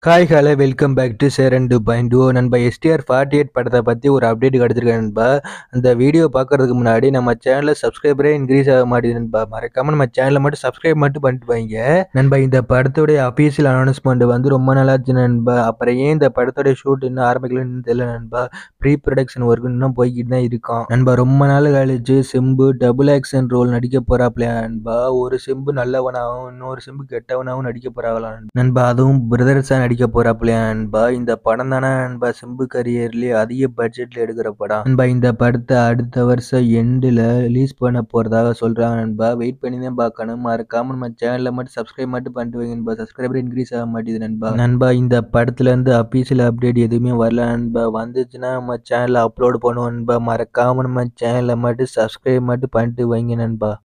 hi hello welcome back to Cheran to point oh நண்பா STR forty eight படத்தை பற்றி ஒரு அப்டேட் கிடச்சிருக்கேன் நண்பா அந்த வீடியோ பார்க்கறதுக்கு முன்னாடி நம்ம சேனலில் சப்ஸ்கிரைபரே இன்க்ரீஸ் ஆக மாட்டேது நண்பா மறக்காம நம்ம சேனலை மட்டும் சப்ஸ்கிரைப் மட்டும் பண்ணிட்டு வைங்க நண்பா இந்த படத்துடைய அஃபீஷியல் அனௌன்ஸ்மெண்ட் வந்து ரொம்ப நல்லாச்சு நண்பா அப்புறம் ஏன் இந்த படத்துடைய ஷூட் இன்னும் ஆரம்பிக்கலன்னு தெரியல நண்பா ப்ரீ ப்ரொடக்ஷன் ஒர்க் இன்னும் போய்கிட்டு தான் இருக்கும் நண்பா ரொம்ப நாள் கழிச்சு சிம்பு டபுள் ஆக்ஷன் ரோல் நடிக்க போறாப்லையா நண்பா ஒரு சிம்பு நல்லவனாகவும் இன்னொரு சிம்பு கெட்டவனாகவும் நடிக்க போறாங்களா நண்பா அதுவும் பிரதர்ஸாக நடிக்க போறாப்லையா நண்பா இந்த படம் தானே நண்பா சிம்பு கரியர்லேயே அதிக பட்ஜெட்ல எடுக்கிற படம் நண்பா இந்த படத்தை அடுத்த வருஷம் எண்டில் ரிலீஸ் பண்ண போறதாக சொல்றாங்க நண்பா வெயிட் பண்ணி தான் பார்க்கணும் மறக்காம நம்ம சேனலில் மட்டும் சப்ஸ்கிரைப் மட்டும் பண்ணிட்டு வைங்க நண்பா சப்ஸ்கிரைபர் இன்க்ரீஸ் ஆக மாட்டேது நண்பா நண்பா இந்த படத்துல இருந்து அபிஷியல் அப்டேட் எதுவுமே வரல நண்பா வந்துச்சுன்னா நம்ம சேனலில் அப்லோட் பண்ணுவோம் நண்பா மறக்காம நம்ம சேனலை மட்டும் சப்ஸ்கிரைப் மட்டும் பண்ணிட்டு வைங்க நண்பா